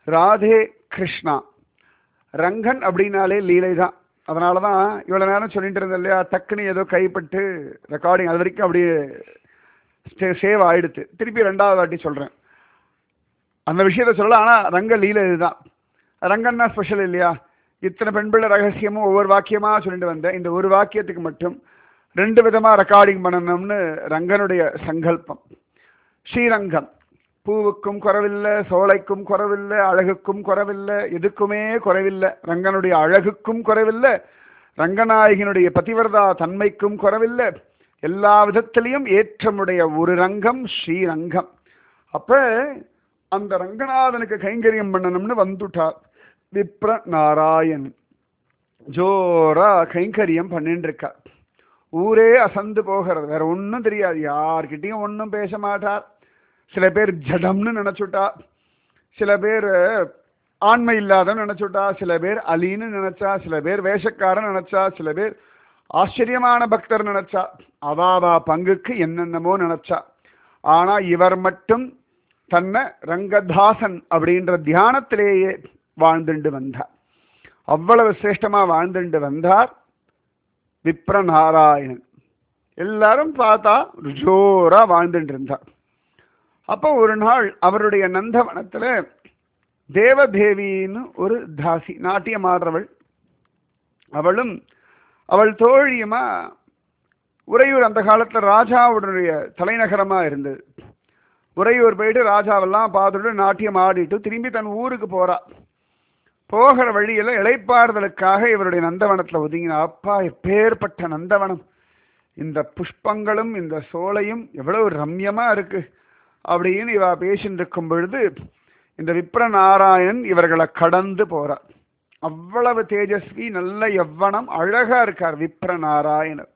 ராதே கிருஷ்ணா ரங்கன் அப்படின்னாலே லீலை தான் அதனால தான் இவ்வளோ நேரம் சொல்லிட்டு இருந்தேன் இல்லையா டக்குன்னு ஏதோ கைப்பட்டு ரெக்கார்டிங் அது வரைக்கும் அப்படியே சேவ் ஆயிடுத்து திருப்பி ரெண்டாவது வாட்டி சொல்கிறேன் அந்த விஷயத்த சொல்லலாம் ஆனால் ரங்க லீலை இதுதான் ரங்கன்னா ஸ்பெஷல் இல்லையா இத்தனை பெண் பிள்ளை ரகசியமும் ஒவ்வொரு வாக்கியமாக சொல்லிட்டு வந்தேன் இந்த ஒரு வாக்கியத்துக்கு மட்டும் ரெண்டு விதமாக ரெக்கார்டிங் பண்ணணும்னு ரங்கனுடைய சங்கல்பம் ஸ்ரீரங்கம் பூவுக்கும் குறவில்லை சோலைக்கும் குறவில்லை அழகுக்கும் குறவில்லை எதுக்குமே குறைவில்லை ரங்கனுடைய அழகுக்கும் குறைவில்லை ரங்கநாயகினுடைய பதிவிரதா தன்மைக்கும் குறவில்லை எல்லா விதத்திலையும் ஏற்றமுடைய ஒரு ரங்கம் ஸ்ரீரங்கம் அப்ப அந்த ரங்கநாதனுக்கு கைங்கரியம் பண்ணணும்னு வந்துட்டார் விப்ர நாராயண் ஜோரா கைங்கரியம் பண்ணிட்டு இருக்கா ஊரே அசந்து போகிறது வேற ஒன்றும் தெரியாது யார்கிட்டயும் ஒன்றும் பேச மாட்டார் சில பேர் ஜடம்னு நினைச்சுட்டா சில பேர் ஆண்மை இல்லாதன்னு நினைச்சுட்டா சில பேர் அலின்னு நினைச்சா சில பேர் வேஷக்காரன் நினைச்சா சில பேர் ஆச்சரியமான பக்தர் நினைச்சா அவாவா பங்குக்கு என்னென்னமோ நினைச்சா ஆனா இவர் மட்டும் தன்னை ரங்கதாசன் அப்படின்ற தியானத்திலேயே வாழ்ந்துண்டு வந்தார் அவ்வளவு சிரேஷ்டமா வாழ்ந்துண்டு வந்தார் விப்ரநாராயணன் எல்லாரும் பார்த்தா ஒரு ஜோரா வாழ்ந்துட்டு இருந்தார் அப்போ ஒரு நாள் அவருடைய நந்தவனத்துல தேவதேவின்னு ஒரு தாசி நாட்டியம் ஆடுறவள் அவளும் அவள் தோழியுமா உறையூர் அந்த காலத்துல ராஜாவுடைய தலைநகரமா இருந்தது உறையூர் போயிட்டு ராஜாவெல்லாம் பார்த்துட்டு நாட்டியம் ஆடிட்டு திரும்பி தன் ஊருக்கு போறா போகிற வழியில இளைப்பாறுதலுக்காக இவருடைய நந்தவனத்துல ஒதுங்கின அப்பா எப்பேற்பட்ட நந்தவனம் இந்த புஷ்பங்களும் இந்த சோலையும் எவ்வளவு ரம்யமா இருக்கு அப்படின்னு இவ பேசிட்டு இருக்கும் பொழுது இந்த விப்ரநாராயணன் இவர்களை கடந்து போறார் அவ்வளவு தேஜஸ்வி நல்ல எவ்வனம் அழகா இருக்கார் விப்ரநாராயணர்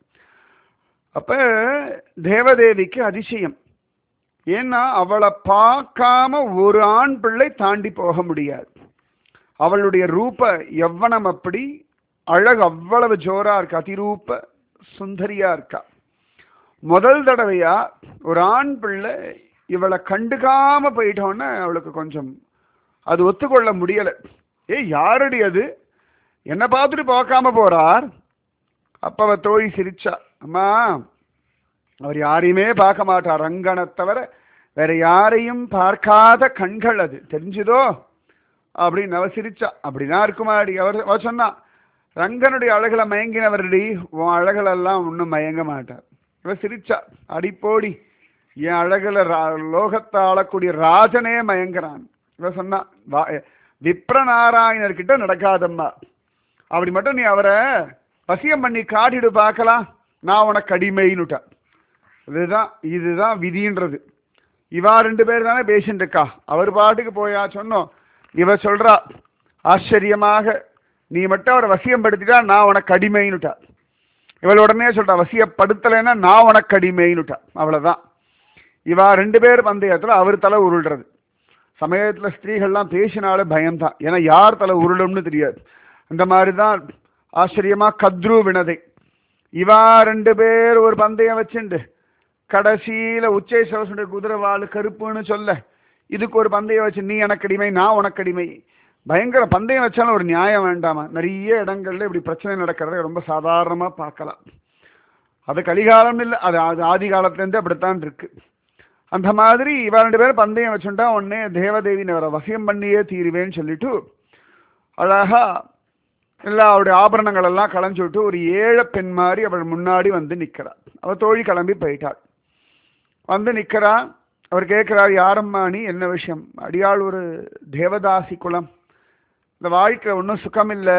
அப்ப தேவதேவிக்கு அதிசயம் ஏன்னா அவளை பார்க்காம ஒரு ஆண் பிள்ளை தாண்டி போக முடியாது அவளுடைய ரூப எவ்வனம் அப்படி அழகு அவ்வளவு ஜோரா இருக்கா அதிரூப சுந்தரியா இருக்கா முதல் தடவையா ஒரு ஆண் பிள்ளை இவளை கண்டுக்காம போயிட்டோன்னு அவளுக்கு கொஞ்சம் அது ஒத்துக்கொள்ள முடியல ஏ யாரடி அது என்ன பார்த்துட்டு பார்க்காம போறார் அப்ப அவ தோழி சிரிச்சா அம்மா அவர் யாரையுமே பார்க்க மாட்டார் ரங்கனை தவிர வேற யாரையும் பார்க்காத கண்கள் அது தெரிஞ்சுதோ அப்படின்னு அவ சிரிச்சா அப்படின்னா இருக்குமாடி அவர் அவ சொன்னா ரங்கனுடைய அழகுல மயங்கினவரடி உன் அழகுலெல்லாம் ஒன்றும் மயங்க மாட்டார் இவ சிரிச்சா அடிப்போடி என் அழகுல ரா- லோகத்தை ஆளக்கூடிய ராஜனே மயங்குறான் இவ சொன்னா வா விப்ரநாராயணர்கிட்ட நடக்காதம்மா அப்படி மட்டும் நீ அவரை வசியம் பண்ணி காட்டிடு பார்க்கலாம் நான் உனக்கு அடிமைன்னுட்டா இதுதான் இதுதான் விதின்றது இவா ரெண்டு பேர் தானே பேசிட்டு இருக்கா அவர் பாட்டுக்கு போயா சொன்னோம் இவ சொல்றா ஆச்சரியமாக நீ மட்டும் அவரை வசியம் படுத்திட்டா நான் உனக்கு அடிமைன்னுட்டா இவள் உடனே சொல்றா வசியப்படுத்தலைன்னா நான் உனக்கு அடிமைன்னுட்டா அவ்வளவுதான் இவா ரெண்டு பேர் பந்தயத்துல அவர் தலை உருள்றது சமயத்துல ஸ்திரீகள்லாம் பேசினாலே பயம்தான் ஏன்னா யார் தலை உருளும்னு தெரியாது அந்த மாதிரி தான் ஆச்சரியமா கத்ரு வினதை இவா ரெண்டு பேர் ஒரு பந்தயம் வச்சுண்டு கடைசியில உச்சை சவசுடைய குதிரை வாழு கருப்புன்னு சொல்ல இதுக்கு ஒரு பந்தயம் வச்சு நீ எனக்கு அடிமை நான் உனக்கு அடிமை பயங்கர பந்தயம் வச்சாலும் ஒரு நியாயம் வேண்டாமா நிறைய இடங்கள்ல இப்படி பிரச்சனை நடக்கிறத ரொம்ப சாதாரணமா பார்க்கலாம் அது கலிகாலம் இல்லை அது அது ஆதி காலத்துலேருந்து அப்படித்தான் இருக்கு அந்த மாதிரி இவ ரெண்டு பேரும் பந்தயம் வச்சுட்டா உடனே தேவதேவி அவரை வசியம் பண்ணியே தீருவேன்னு சொல்லிட்டு அழகா எல்லா அவருடைய ஆபரணங்கள் எல்லாம் களைஞ்சு விட்டு ஒரு ஏழை பெண் மாதிரி அவள் முன்னாடி வந்து நிற்கிறாள் அவ தோழி கிளம்பி போயிட்டாள் வந்து நிற்கிறா அவர் கேட்கிறார் யாரம்மா நீ என்ன விஷயம் அடியாள் ஒரு தேவதாசி குலம் இந்த வாழ்க்கை ஒன்றும் சுகம் இல்லை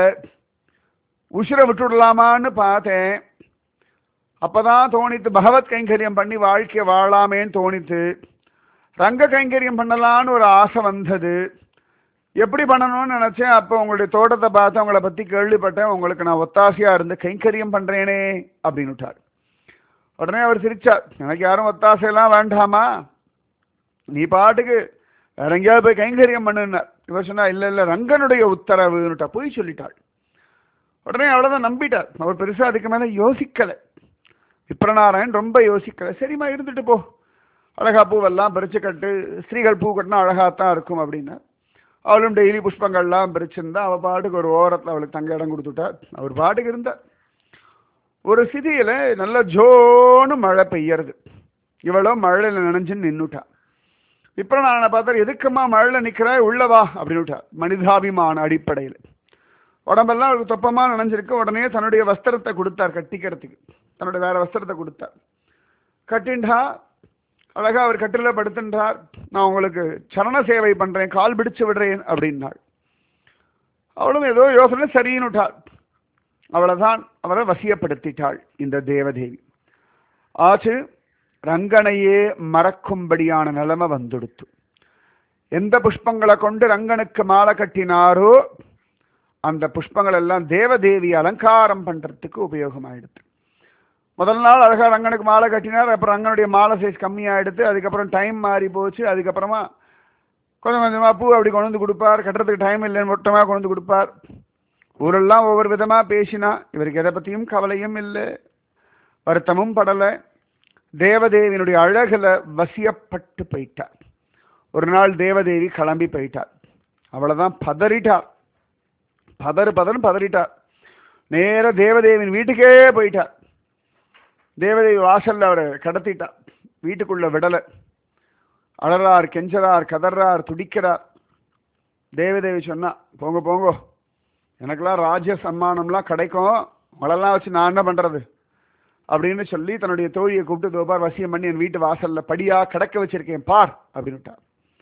உசுரை விட்டுடலாமான்னு பார்த்தேன் அப்பதான் தோணித்து பகவத் கைங்கரியம் பண்ணி வாழ்க்கையை வாழாமேன்னு தோணித்து ரங்க கைங்கரியம் பண்ணலான்னு ஒரு ஆசை வந்தது எப்படி பண்ணணும்னு நினைச்சேன் அப்போ உங்களுடைய தோட்டத்தை பார்த்து உங்களை பத்தி கேள்விப்பட்டேன் உங்களுக்கு நான் ஒத்தாசையா இருந்து கைங்கரியம் பண்றேனே அப்படின்னு விட்டார் உடனே அவர் சிரிச்சார் எனக்கு யாரும் ஒத்தாசையெல்லாம் வேண்டாமா நீ பாட்டுக்கு வேற எங்கேயாவது போய் கைங்கரியம் பண்ணுனார் இவர் சொன்னா இல்ல இல்ல ரங்கனுடைய உத்தரவுன்னுட்டா போய் சொல்லிட்டாள் உடனே அவ்வளவுதான் நம்பிட்டார் அவர் பெருசா அதுக்கு மேல யோசிக்கல விப்ரநாராயண் ரொம்ப யோசிக்கல சரிம்மா இருந்துட்டு போ அழகா பூவெல்லாம் பறிச்சு கட்டு ஸ்திரீகள் பூ கட்டினா அழகாத்தான் இருக்கும் அப்படின்னா அவளும் டெய்லி புஷ்பங்கள்லாம் பிரிச்சிருந்தா அவள் பாட்டுக்கு ஒரு ஓரத்தில் அவளுக்கு தங்க இடம் கொடுத்துட்டா அவர் பாட்டுக்கு இருந்தா ஒரு சிதியில நல்ல ஜோன்னு மழை பெய்யறது இவளோ மழையில நினைஞ்சு நின்னுட்டா இப்போ நான் பார்த்தா எதுக்குமா மழையில் நிற்கிறா உள்ளவா அப்படின்னுட்டா மனிதாபிமான அடிப்படையில் உடம்பெல்லாம் அவருக்கு தொப்பமாக நினைஞ்சிருக்கு உடனே தன்னுடைய வஸ்திரத்தை கொடுத்தார் கட்டிக்கிறதுக்கு தன்னுடைய வேற வஸ்திரத்தை கொடுத்தார் கட்டின்றா அழகா அவர் கட்டில படுத்துன்றார் நான் உங்களுக்கு சரண சேவை பண்றேன் கால் பிடிச்சு விடுறேன் அப்படின்னாள் அவளும் ஏதோ யோசனை சரின்னு விட்டாள் அவளைதான் அவரை வசியப்படுத்திட்டாள் இந்த தேவதேவி ஆச்சு ரங்கனையே மறக்கும்படியான நிலைமை வந்துடுத்து எந்த புஷ்பங்களை கொண்டு ரங்கனுக்கு மாலை கட்டினாரோ அந்த புஷ்பங்கள் எல்லாம் தேவதேவி அலங்காரம் பண்றதுக்கு உபயோகமாயிடுது முதல் நாள் அழகா ரங்கனுக்கு மாலை கட்டினார் அப்புறம் ரங்கனுடைய மாலை சைஸ் கம்மியாயிடுது அதுக்கப்புறம் டைம் மாறி போச்சு அதுக்கப்புறமா கொஞ்சம் கொஞ்சமா பூ அப்படி கொண்டு வந்து கொடுப்பார் கட்டுறதுக்கு டைம் இல்லைன்னு மொட்டமாக கொண்டு வந்து கொடுப்பார் ஊரெல்லாம் ஒவ்வொரு விதமா பேசினா இவருக்கு எதை பத்தியும் கவலையும் இல்லை வருத்தமும் படலை தேவதேவியினுடைய அழகுல வசியப்பட்டு போயிட்டார் ஒரு நாள் தேவதேவி கிளம்பி போயிட்டார் அவ்வளவுதான் பதறிட்டார் பதறு பதறுன்னு பதறிட்டார் நேர தேவதேவியின் வீட்டுக்கே போயிட்டார் தேவதேவி வாசல்ல அவரை கடத்திட்டார் வீட்டுக்குள்ள விடலை அழறார் கெஞ்சறார் கதறார் துடிக்கிறார் தேவதேவி சொன்னா போங்க போங்க எனக்கெல்லாம் ராஜ்ய சன்மானம்லாம் கிடைக்கும் உங்களெல்லாம் வச்சு நான் என்ன பண்றது அப்படின்னு சொல்லி தன்னுடைய தோழியை கூப்பிட்டு தோபார் வசியம் பண்ணி என் வீட்டு வாசல்ல படியா கிடக்க வச்சிருக்கேன் பார் அப்படின்னுட்டார்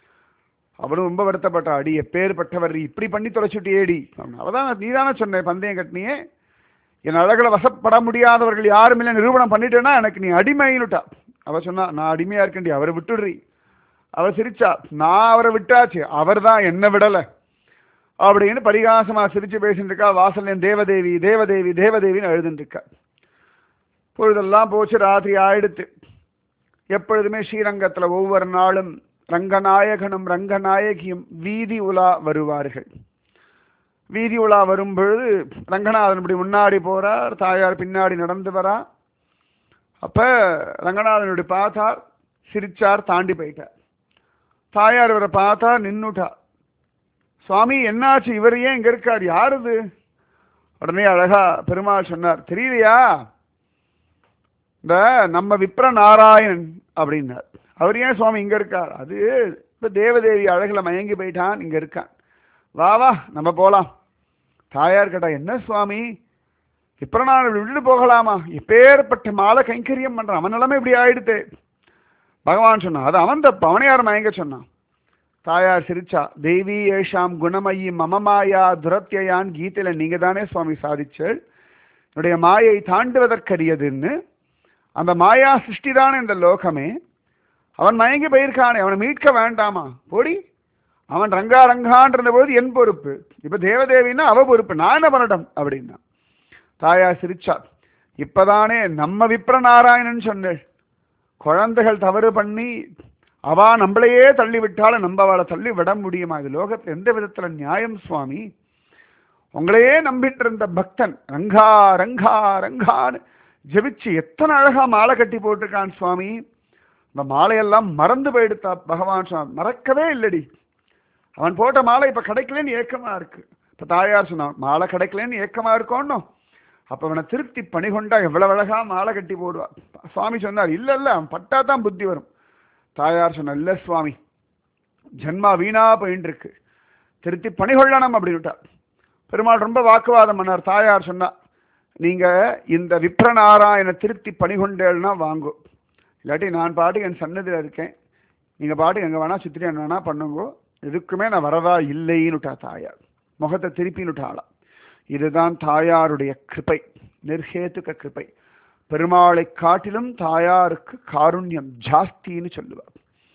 அவரும் ரொம்ப வருத்தப்பட்டா அடி எப்பேற்பட்டவர் இப்படி பண்ணி தொலைச்சுட்டியேடி அவதான் நீதானே சொன்னேன் பந்தயம் கட்டினியே என் அழகுல வசப்பட முடியாதவர்கள் யாரும் இல்லை நிரூபணம் பண்ணிட்டேன்னா எனக்கு நீ அடிமைன்னுட்டா அவ சொன்னா நான் அடிமையா இருக்கேன்டி அவரை விட்டுடுறி அவ சிரிச்சா நான் அவரை விட்டாச்சு அவர் தான் என்ன விடல அப்படின்னு பரிகாசமா சிரிச்சு பேசிட்டு இருக்கா வாசல்ல தேவதேவி தேவதேவி தேவதேவின்னு எழுதுட்டு இருக்கா பொழுதெல்லாம் போச்சு ராத்திரி ஆயிடுத்து எப்பொழுதுமே ஸ்ரீரங்கத்துல ஒவ்வொரு நாளும் ரங்கநாயகனும் ரங்கநாயகியும் வீதி உலா வருவார்கள் வீதி உலா வரும் பொழுது ரங்கநாதன் இப்படி முன்னாடி போறார் தாயார் பின்னாடி நடந்து வரா அப்ப ரங்கநாதனுடைய பார்த்தார் சிரிச்சார் தாண்டி போயிட்டார் தாயார் இவரை பார்த்தா நின்னுட்டா சுவாமி என்னாச்சு இவர் ஏன் இங்க இருக்கார் யாருது உடனே அழகா பெருமாள் சொன்னார் தெரியலையா இந்த நம்ம விப்ர நாராயணன் அப்படின்னார் அவர் ஏன் சுவாமி இங்க இருக்கார் அது இப்ப தேவதேவி அழகுல மயங்கி போயிட்டான் இங்க இருக்கான் வா வா நம்ம போலாம் தாயார் கேட்டா என்ன சுவாமி விப்ரநாள் விட்டு போகலாமா எப்பேற்பட்ட மாலை கைங்கரியம் பண்றான் அவன் நிலைமை இப்படி ஆயிடுத்து பகவான் சொன்னான் அது அவன் தப்பு அவனை யார் மயங்க சொன்னான் தாயார் சிரிச்சா தேவி ஏஷாம் குணமயி மமமாயா துரத்தியான் கீதையில நீங்க தானே சுவாமி சாதிச்சல் என்னுடைய மாயை தாண்டுவதற்கரியதுன்னு அந்த மாயா சிருஷ்டி தானே இந்த லோகமே அவன் மயங்கி போயிருக்கானே அவனை மீட்க வேண்டாமா போடி அவன் ரங்கா ரங்கான்ற போது என் பொறுப்பு இப்ப தேவதேவின்னா அவ பொறுப்பு நான் என்ன பண்ணட்டும் அப்படின்னா தாயா சிரிச்சா இப்பதானே நம்ம விப்ர நாராயணன் சொன்னேன் குழந்தைகள் தவறு பண்ணி அவா நம்மளையே தள்ளி விட்டாலும் நம்ம அவளை தள்ளி விட முடியுமா இது லோகத்துல எந்த விதத்துல நியாயம் சுவாமி உங்களையே நம்பிட்டு இருந்த பக்தன் ரங்கா ரங்கா ரங்கான்னு ஜெபிச்சு எத்தனை அழகா மாலை கட்டி போட்டிருக்கான் சுவாமி இந்த மாலையெல்லாம் மறந்து போயிடுத்தா பகவான் சுவாமி மறக்கவே இல்லடி அவன் போட்ட மாலை இப்ப கிடைக்கலன்னு ஏக்கமா இருக்கு இப்ப தாயார் சொன்னான் மாலை கிடைக்கலன்னு ஏக்கமா இருக்கோன்னு அப்ப அவனை திருப்தி பணிகொண்டா எவ்வளவு அழகா மாலை கட்டி போடுவா சுவாமி சொன்னார் இல்ல இல்ல அவன் பட்டா தான் புத்தி வரும் தாயார் சொன்ன இல்ல சுவாமி ஜென்மா வீணா போயின்னு இருக்கு திருத்தி பணிகொள்ளணும் அப்படின்னுட்டா பெருமாள் ரொம்ப வாக்குவாதம் பண்ணார் தாயார் சொன்னா நீங்க இந்த விப்ரநாராயண திருப்தி பணிகொண்டேன்னா வாங்கும் இல்லாட்டி நான் பாட்டுக்கு என் சன்னதியில் இருக்கேன் நீங்க பாட்டுக்கு எங்க வேணா சுத்திரி என்ன வேணா பண்ணுங்க எதுக்குமே நான் வரதா இல்லைன்னுட்டா தாயார் முகத்தை திருப்பின்னுட்டாளா இதுதான் தாயாருடைய கிருபை நிர்ஹேத்துக கிருபை பெருமாளை காட்டிலும் தாயாருக்கு காருண்யம் ஜாஸ்தின்னு சொல்லுவார்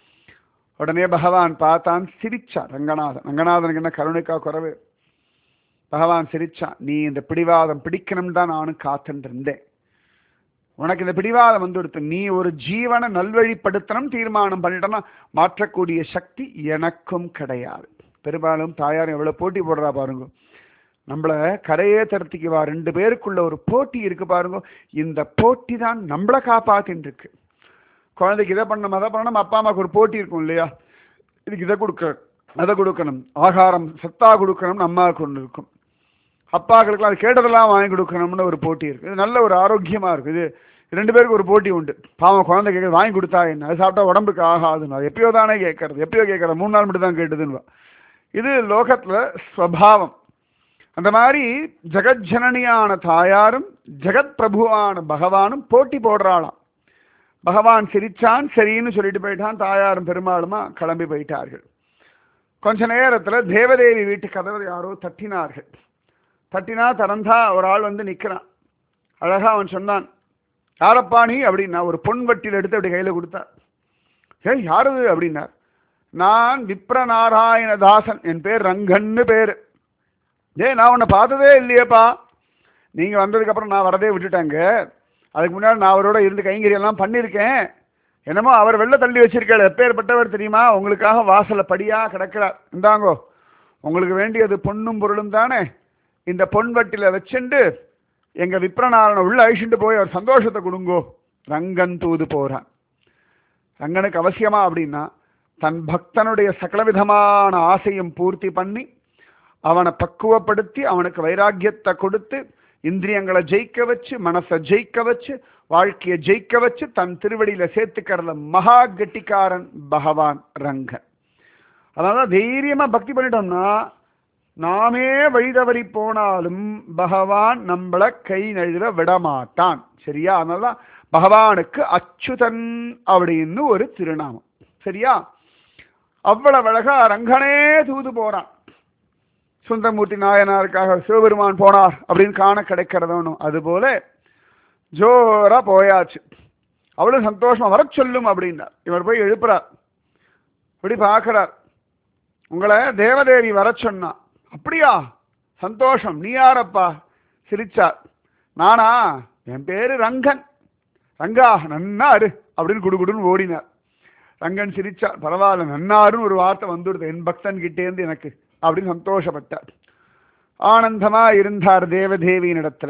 உடனே பகவான் பார்த்தான் சிரிச்சான் ரங்கநாதன் ரங்கநாதனுக்கு என்ன கருணைக்கா குறைவு பகவான் சிரிச்சான் நீ இந்த பிடிவாதம் பிடிக்கணும் தான் நானும் காத்துட்டு இருந்தேன் உனக்கு இந்த பிடிவாதம் வந்து கொடுத்து நீ ஒரு ஜீவனை நல்வழிப்படுத்தணும் தீர்மானம் பண்ணிட்டனா மாற்றக்கூடிய சக்தி எனக்கும் கிடையாது பெரும்பாலும் தாயார் எவ்வளவு போட்டி போடுறா பாருங்க நம்மள கரையே தரத்துக்கு வா ரெண்டு பேருக்குள்ள ஒரு போட்டி இருக்கு பாருங்க இந்த போட்டி தான் நம்மளை காப்பாத்தின்னு இருக்கு குழந்தைக்கு இதை பண்ணணும் அதை பண்ணணும் அப்பா அம்மாவுக்கு ஒரு போட்டி இருக்கும் இல்லையா இதுக்கு இதை கொடுக்க அதை கொடுக்கணும் ஆகாரம் சத்தா கொடுக்கணும்னு அம்மாவுக்கு ஒன்று இருக்கும் அப்பாக்களுக்குலாம் அது கேட்டதெல்லாம் வாங்கி கொடுக்கணும்னு ஒரு போட்டி இருக்கு இது நல்ல ஒரு ஆரோக்கியமா இருக்கு இது ரெண்டு பேருக்கு ஒரு போட்டி உண்டு பாவம் குழந்தை கேட்குறது வாங்கி கொடுத்தா என்ன அது சாப்பிட்டா உடம்புக்கு ஆகாதுன்னு அது எப்பயோ தானே கேட்கறது எப்பயோ கேட்கறது மூணு நாள் மட்டும் தான் கேட்டுதுன்னு இது லோகத்துல ஸ்வபாவம் அந்த மாதிரி ஜெகஜனனியான தாயாரும் ஜெகத் பிரபுவான பகவானும் போட்டி போடுறாளாம் பகவான் சிரிச்சான் சரின்னு சொல்லிட்டு போயிட்டான் தாயாரும் பெருமாளுமா கிளம்பி போயிட்டார்கள் கொஞ்ச நேரத்துல தேவதேவி வீட்டு கதவை யாரோ தட்டினார்கள் தட்டினா திறந்தா ஒரு ஆள் வந்து நிக்கிறான் அழகா அவன் சொன்னான் யாரப்பா நீ அப்படின்னா ஒரு பொன் வட்டியில் எடுத்து அப்படி கையில கொடுத்தா ஏய் யாரது அப்படின்னார் நான் விப்ரநாராயண தாசன் என் பேர் ரங்கன்னு பேரு ஏய் நான் உன்னை பார்த்ததே இல்லையேப்பா நீங்க வந்ததுக்கு அப்புறம் நான் வரதே விட்டுட்டேங்க அதுக்கு முன்னாடி நான் அவரோட இருந்து கைங்கறி எல்லாம் பண்ணியிருக்கேன் என்னமோ அவர் வெள்ள தள்ளி வச்சிருக்காரு எப்பேற்பட்டவர் தெரியுமா உங்களுக்காக வாசல்ல படியா கிடக்கிறார் இந்தாங்கோ உங்களுக்கு வேண்டியது பொன்னும் பொருளும் தானே இந்த பொன் வட்டில வச்சுண்டு எங்க விப்ரநாராயண உள்ள அழிச்சுட்டு போய் அவர் சந்தோஷத்தை கொடுங்கோ ரங்கன் தூது போறான் ரங்கனுக்கு அவசியமா அப்படின்னா தன் பக்தனுடைய சகலவிதமான ஆசையும் பூர்த்தி பண்ணி அவனை பக்குவப்படுத்தி அவனுக்கு வைராக்கியத்தை கொடுத்து இந்திரியங்களை ஜெயிக்க வச்சு மனசை ஜெயிக்க வச்சு வாழ்க்கையை ஜெயிக்க வச்சு தன் திருவடியில சேர்த்துக்கிறத மகா கெட்டிக்காரன் பகவான் ரங்கன் அதனால தைரியமா பக்தி பண்ணிட்டோம்னா நாமே வழி தவறி போனாலும் பகவான் நம்மள கை நழுற விடமாட்டான் சரியா அதனால பகவானுக்கு அச்சுதன் அப்படின்னு ஒரு திருநாமம் சரியா அவ்வளவு அழகா ரங்கனே தூது போறான் சுந்தரமூர்த்தி நாயனாருக்காக சிவபெருமான் போனார் அப்படின்னு காண கிடைக்கிறதவனும் அதுபோல ஜோரா போயாச்சு அவ்வளவு சந்தோஷமா வர சொல்லும் அப்படின்னார் இவர் போய் எழுப்புறார் இப்படி பார்க்கிறார் உங்களை தேவதேவி வர சொன்னா அப்படியா சந்தோஷம் நீ யாரப்பா சிரிச்சார் நானா என் பேரு ரங்கன் ரங்கா நன்னாரு அப்படின்னு குடுகுடுன்னு ஓடினார் ரங்கன் சிரிச்சார் பரவாயில்ல நன்னாருன்னு ஒரு வார்த்தை வந்துடுது என் பக்தன் கிட்டேருந்து எனக்கு அப்படின்னு சந்தோஷப்பட்டார் ஆனந்தமா இருந்தார் தேவதேவியின் இடத்துல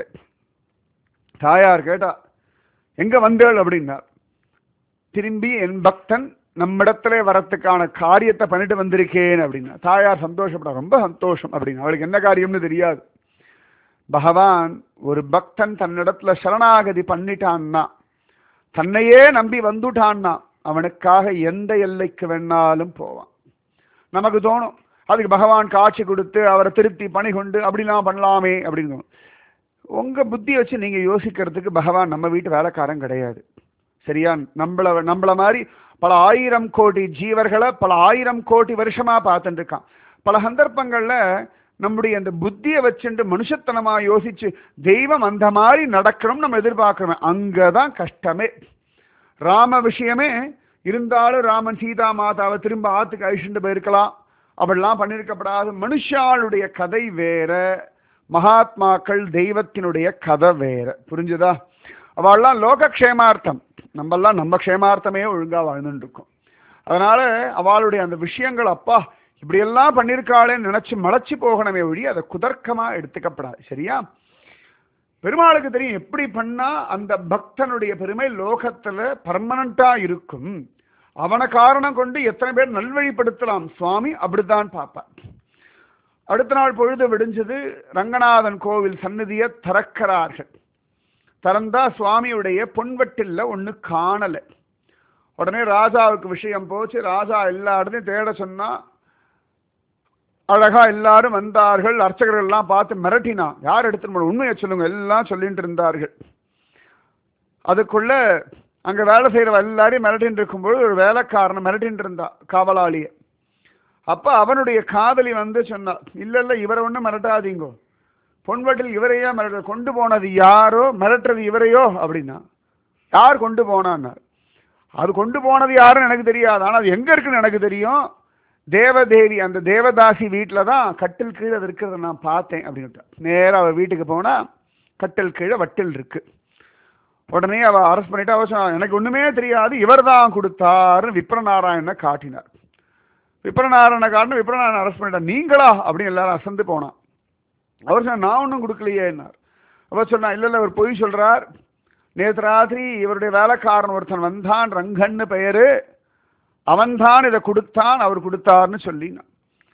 தாயார் கேட்டா எங்க வந்தேள் அப்படின்னார் திரும்பி என் பக்தன் நம்மிடத்துல வரத்துக்கான காரியத்தை பண்ணிட்டு வந்திருக்கேன் அப்படின்னா தாயார் சந்தோஷப்பட ரொம்ப சந்தோஷம் அப்படின்னு அவளுக்கு என்ன காரியம்னு தெரியாது பகவான் ஒரு பக்தன் தன்னிடத்துல சரணாகதி பண்ணிட்டான்னா தன்னையே நம்பி வந்துட்டான்னா அவனுக்காக எந்த எல்லைக்கு வேணாலும் போவான் நமக்கு தோணும் அதுக்கு பகவான் காட்சி கொடுத்து அவரை திருப்தி பணி கொண்டு அப்படிலாம் பண்ணலாமே அப்படின்னு தோணும் உங்க புத்தியை வச்சு நீங்க யோசிக்கிறதுக்கு பகவான் நம்ம வீட்டு வேலைக்காரன் கிடையாது சரியா நம்மள நம்மள மாதிரி பல ஆயிரம் கோடி ஜீவர்களை பல ஆயிரம் கோடி வருஷமா பார்த்துட்டு இருக்கான் பல சந்தர்ப்பங்கள்ல நம்முடைய அந்த புத்தியை வச்சுட்டு மனுஷத்தனமா யோசிச்சு தெய்வம் அந்த மாதிரி நடக்கணும் நம்ம எதிர்பார்க்கிறோம் அங்கதான் கஷ்டமே ராம விஷயமே இருந்தாலும் ராமன் சீதா மாதாவை திரும்ப ஆத்துக்கு அழிச்சுட்டு போயிருக்கலாம் அப்படிலாம் பண்ணியிருக்கப்படாது மனுஷாளுடைய கதை வேற மகாத்மாக்கள் தெய்வத்தினுடைய கதை வேற புரிஞ்சுதா அவள்லாம் லோகக்ஷேமார்த்தம் நம்மெல்லாம் நம்ம க்ஷேமார்த்தமே ஒழுங்கா வாழ்ந்துட்டு இருக்கோம் அதனால அவளுடைய அந்த விஷயங்கள் அப்பா இப்படியெல்லாம் பண்ணியிருக்காளேன்னு நினைச்சு மலைச்சு போகணுமே ஒழி அதை குதர்க்கமா எடுத்துக்கப்படாது சரியா பெருமாளுக்கு தெரியும் எப்படி பண்ணா அந்த பக்தனுடைய பெருமை லோகத்துல பர்மனண்டா இருக்கும் அவனை காரணம் கொண்டு எத்தனை பேர் நல்வழிப்படுத்தலாம் சுவாமி அப்படித்தான் பார்ப்பார் அடுத்த நாள் பொழுது விடிஞ்சது ரங்கநாதன் கோவில் சந்நிதியை திறக்கிறார்கள் திறந்தா சுவாமியுடைய பொன்வட்டில்ல ஒண்ணு காணல உடனே ராஜாவுக்கு விஷயம் போச்சு ராஜா எல்லா இடத்தையும் தேட சொன்னா அழகா எல்லாரும் வந்தார்கள் அர்ச்சகர்கள் எல்லாம் பார்த்து மிரட்டினான் யார் எடுத்துட்டு போன உண்மையை சொல்லுங்க எல்லாம் சொல்லிட்டு இருந்தார்கள் அதுக்குள்ள அங்க வேலை செய்யற எல்லாரையும் மிரட்டின்னு இருக்கும்போது ஒரு வேலைக்காரனை மிரட்டின்னு இருந்தா காவலாளிய அப்ப அவனுடைய காதலி வந்து சொன்னா இல்ல இல்ல இவரை ஒண்ணும் மிரட்டாதீங்கோ பொன்வட்டில் இவரையே மிரட்ட கொண்டு போனது யாரோ மிரட்டுறது இவரையோ அப்படின்னா யார் கொண்டு போனான்னார் அது கொண்டு போனது யாருன்னு எனக்கு தெரியாது ஆனா அது எங்க இருக்குன்னு எனக்கு தெரியும் தேவதேவி அந்த தேவதாசி வீட்டில தான் கட்டில் கீழே அது இருக்கிறத நான் பார்த்தேன் அப்படின்ட்டு நேரா அவ வீட்டுக்கு போனா கட்டில் கீழே வட்டில் இருக்கு உடனே அவ அரெஸ்ட் பண்ணிட்டு அவ சொன்னா, எனக்கு ஒண்ணுமே தெரியாது இவர் தான் கொடுத்தாருன்னு விப்ரநாராயணனை காட்டினார் விப்ரநாராயண காட்டின விப்ரநாராயணன் அரெஸ்ட் பண்ணிட்டார் நீங்களா அப்படின்னு எல்லாரும் அசந்து போனான் அவர் சொன்னார் நான் ஒன்றும் கொடுக்கலையேன்னார் அவர் சொன்னா இல்ல இல்ல அவர் பொய் சொல்றார் நேற்று ராத்திரி இவருடைய வேலைக்காரன் ஒருத்தன் வந்தான் ரங்கன்னு பெயரு அவன்தான் இதை கொடுத்தான் அவர் கொடுத்தார்னு சொல்லினான்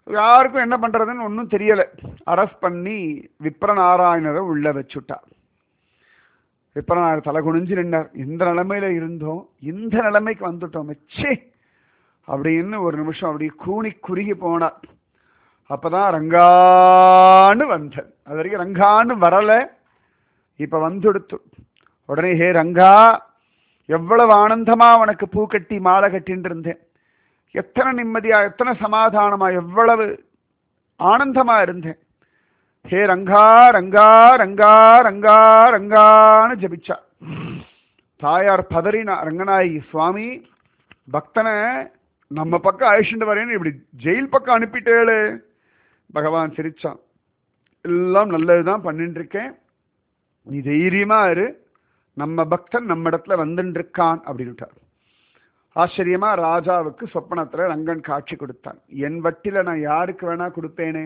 யாருக்கும் என்ன பண்றதுன்னு ஒன்றும் தெரியல அரெஸ்ட் பண்ணி விப்ரநாராயணரை உள்ள வச்சுட்டா விப்ரநாயர் தலை குனிஞ்சு நின்றார் இந்த நிலைமையில இருந்தோம் இந்த நிலைமைக்கு வந்துட்டோம் ச்சே அப்படின்னு ஒரு நிமிஷம் அப்படி கூனி குறுகி போனார் அப்பதான் ரங்கான்னு வந்தது அது வரைக்கும் ரங்கான்னு வரல இப்ப வந்துடுத்து உடனே ஹே ரங்கா எவ்வளவு ஆனந்தமா உனக்கு பூ கட்டி மாலை கட்டின்னு இருந்தேன் எத்தனை நிம்மதியா எத்தனை சமாதானமா எவ்வளவு ஆனந்தமா இருந்தேன் ஹே ரங்கா ரங்கா ரங்கா ரங்கா ரங்கான்னு ஜபிச்சா தாயார் பதறினா ரங்கநாயகி சுவாமி பக்தனை நம்ம பக்கம் அழிச்சுட்டு வரேன்னு இப்படி ஜெயில் பக்கம் அனுப்பிட்டேளே பகவான் சிரிச்சான் எல்லாம் நல்லதுதான் பண்ணிட்டு இருக்கேன் நீ தைரியமா இரு நம்ம பக்தன் நம்ம இடத்துல வந்துட்டு இருக்கான் அப்படின்ட்டார் ஆச்சரியமா ராஜாவுக்கு சொப்பனத்துல ரங்கன் காட்சி கொடுத்தான் என் வட்டில நான் யாருக்கு வேணா கொடுப்பேனே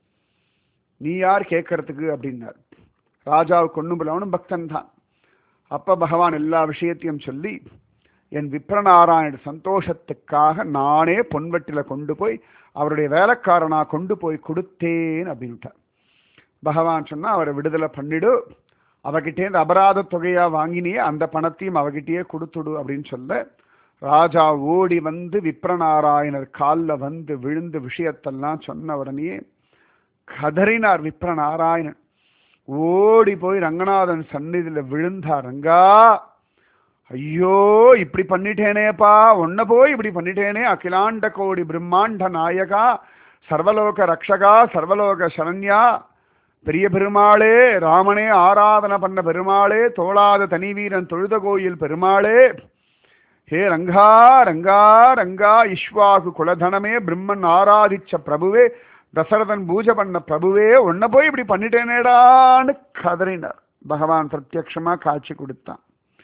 நீ யார் கேட்கறதுக்கு அப்படின்னார் ராஜாவுக்கு ஒண்ணும் இல்லை அவனும் பக்தன் தான் அப்ப பகவான் எல்லா விஷயத்தையும் சொல்லி என் விப்ரநாராயண சந்தோஷத்துக்காக நானே பொன்வட்டில கொண்டு போய் அவருடைய வேலைக்காரனா கொண்டு போய் கொடுத்தேன் அப்படின்ட்டார் பகவான் சொன்னா அவரை விடுதலை பண்ணிடு அவகிட்டேருந்து அபராத தொகையா வாங்கினியே அந்த பணத்தையும் அவகிட்டயே கொடுத்துடு அப்படின்னு சொல்ல ராஜா ஓடி வந்து விப்ரநாராயணர் காலில் வந்து விழுந்து விஷயத்தெல்லாம் சொன்ன உடனேயே கதறினார் விப்ரநாராயணன் ஓடி போய் ரங்கநாதன் சந்நிதியில விழுந்தார் ரங்கா ஐயோ இப்படி பண்ணிட்டேனேப்பா உன்னை போய் இப்படி பண்ணிட்டேனே அகிலாண்ட கோடி பிரம்மாண்ட நாயகா சர்வலோக ரக்ஷகா சர்வலோக சரண்யா பெரிய பெருமாளே ராமனே ஆராதனை பண்ண பெருமாளே தோளாத தனி வீரன் தொழுத கோயில் பெருமாளே ஹே ரங்கா ரங்கா ரங்கா இஷ்வாகு குலதனமே பிரம்மன் ஆராதிச்ச பிரபுவே தசரதன் பூஜை பண்ண பிரபுவே உன்னை போய் இப்படி பண்ணிட்டேனேடான்னு கதறினார் பகவான் பிரத்யக்ஷமா காட்சி கொடுத்தான்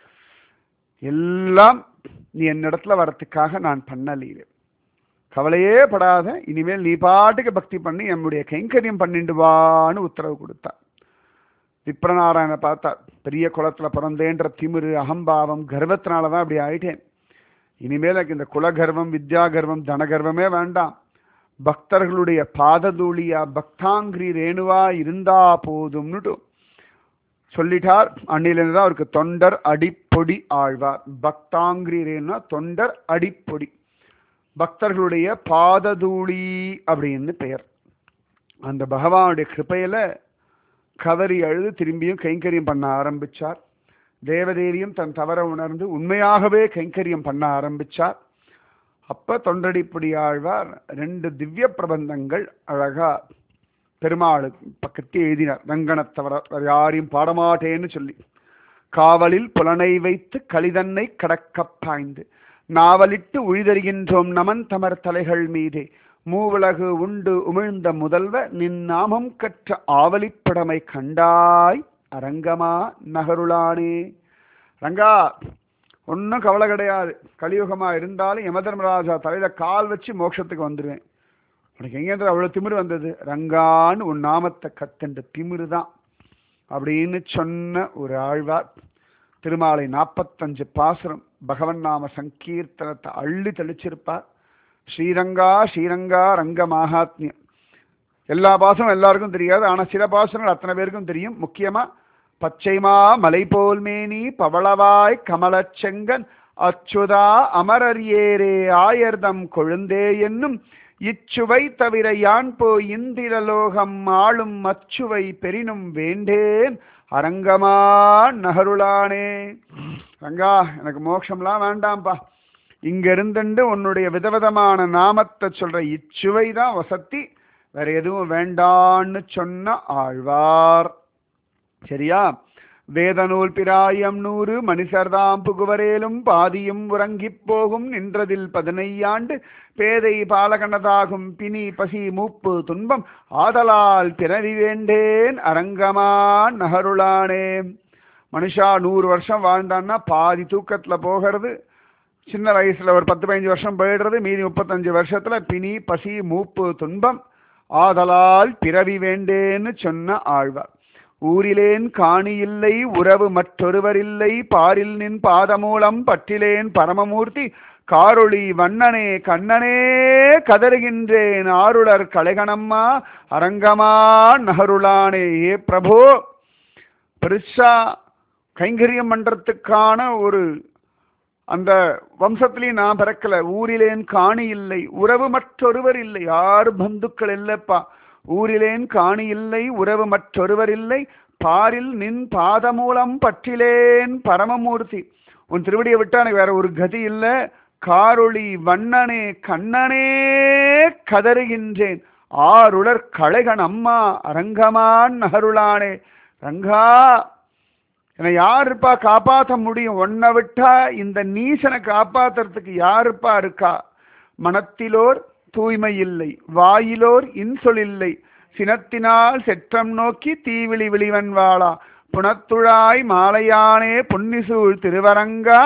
எல்லாம் நீ என்னிடத்துல வரத்துக்காக நான் பண்ணலீரு கவலையே படாத இனிமேல் நீ பாட்டுக்கு பக்தி பண்ணி என்னுடைய கைங்கரியம் பண்ணிட்டு வான்னு உத்தரவு கொடுத்தான் விப்ரநாராயண பார்த்தா பெரிய குளத்துல பிறந்தேன்ற திமிரு அகம்பாவம் கர்வத்தினால தான் அப்படி ஆயிட்டேன் இனிமேல் எனக்கு இந்த குலகர்வம் வித்யா கர்வம் தனகர்வமே வேண்டாம் பக்தர்களுடைய பாததூளியா பக்தாங்கிரி ரேணுவா இருந்தா போதும்னுட்டு சொல்லிட்டார் அன்னிலிருந்து தான் அவருக்கு தொண்டர் அடிப்பொடி ஆழ்வார் பக்தாங்கிரி ரேணுனா தொண்டர் அடிப்பொடி பக்தர்களுடைய பாததூளி அப்படின்னு பெயர் அந்த பகவானுடைய கிருப்பையில கதறி அழுது திரும்பியும் கைங்கரியம் பண்ண ஆரம்பிச்சார் தேவதேவியும் தன் தவற உணர்ந்து உண்மையாகவே கைங்கரியம் பண்ண ஆரம்பிச்சார் அப்ப தொண்டடிப்படி ஆழ்வார் ரெண்டு திவ்ய பிரபந்தங்கள் அழகா பெருமாளு பக்கத்தில் எழுதினார் ரங்கனத் தவிர வேற யாரையும் பாடமாட்டேன்னு சொல்லி காவலில் புலனை வைத்து கலிதன்னை கடக்கப் பாய்ந்து நாவலிட்டு உழிதறிகின்றோம் நமன் தமர் தலைகள் மீதே மூவுலகு உண்டு உமிழ்ந்த முதல்வ நின் நாமம் கற்ற ஆவலிப்படமை கண்டாய் அரங்கமா நகருளானே ரங்கா ஒன்றும் கவலை கிடையாது கலியுகமா இருந்தாலும் யமதர்மராஜா தலையில கால் வச்சு மோட்சத்துக்கு வந்துடுவேன் உனக்கு எங்கேருந்து அவ்வளோ திமிரு வந்தது ரங்கான்னு உன் நாமத்தை கத்துன்ற திமிரு தான் அப்படின்னு சொன்ன ஒரு ஆழ்வார் திருமாலை நாற்பத்தஞ்சு பாசுரம் பகவன் நாம சங்கீர்த்தனத்தை அள்ளி தெளிச்சிருப்பார் ஸ்ரீரங்கா ஸ்ரீரங்கா ரங்க மகாத்மியம் எல்லா பாசமும் எல்லாருக்கும் தெரியாது ஆனால் சில பாசங்கள் அத்தனை பேருக்கும் தெரியும் முக்கியமா பச்சைமா மலை போல் மேனி பவளவாய் கமலச்செங்கன் அச்சுதா அமரர் ஏரே ஆயர்தம் கொழுந்தே என்னும் இச்சுவை தவிர யான் போய் இந்திரலோகம் ஆளும் அச்சுவை பெரினும் வேண்டேன் அரங்கமா நகருளானே ரங்கா எனக்கு மோட்சம்லாம் வேண்டாம்ப்பா இங்க இருந்துண்டு உன்னுடைய விதவிதமான நாமத்தை சொல்ற இச்சுவை தான் வசத்தி வேற எதுவும் வேண்டான்னு சொன்ன ஆழ்வார் சரியா வேதநூல் பிராயம் நூறு மனுஷர்தாம் புகுவரேலும் பாதியும் உறங்கிப் போகும் நின்றதில் பதினையாண்டு பேதை பாலகனதாகும் பிணி பசி மூப்பு துன்பம் ஆதலால் பிறவி வேண்டேன் அரங்கமா நகருளானே மனுஷா நூறு வருஷம் வாழ்ந்தான்னா பாதி தூக்கத்துல போகிறது சின்ன வயசுல ஒரு பத்து பதினஞ்சு வருஷம் போயிடுறது மீதி முப்பத்தஞ்சு வருஷத்துல பிணி பசி மூப்பு துன்பம் ஆதலால் பிறவி வேண்டேன்னு சொன்ன ஆழ்வார் ஊரிலேன் காணியில்லை உறவு மற்றொருவரில்லை பாரில் நின் பாதமூலம் பற்றிலேன் பரமமூர்த்தி காரொளி வண்ணனே கண்ணனே கதறுகின்றேன் ஆருளர் கலைகணம்மா அரங்கமா நகருளானே ஏ பிரபோ பெருசா கைங்கரியம் பண்றதுக்கான ஒரு அந்த வம்சத்திலையும் நான் பிறக்கல ஊரிலேன் காணி இல்லை உறவு மற்றொருவர் இல்லை யார் பந்துக்கள் இல்லப்பா ஊரிலேன் காணி இல்லை உறவு மற்றொருவர் இல்லை பாரில் நின் பாதமூலம் பற்றிலேன் பரமமூர்த்தி உன் திருவடியை விட்டா எனக்கு வேற ஒரு கதி இல்ல காரொளி வண்ணனே கண்ணனே கதறுகின்றேன் ஆருளர் களைகன் அம்மா அரங்கமான் நகருளானே ரங்கா என்னை யாருப்பா காப்பாற்ற முடியும் ஒன்னை விட்டா இந்த நீசனை காப்பாத்துறதுக்கு யாருப்பா இருக்கா மனத்திலோர் தூய்மை இல்லை வாயிலோர் இன்சொல் இல்லை சினத்தினால் செற்றம் நோக்கி தீவிழி விழிவன் வாழா புனத்துழாய் மாலையானே பொன்னிசூழ் திருவரங்கா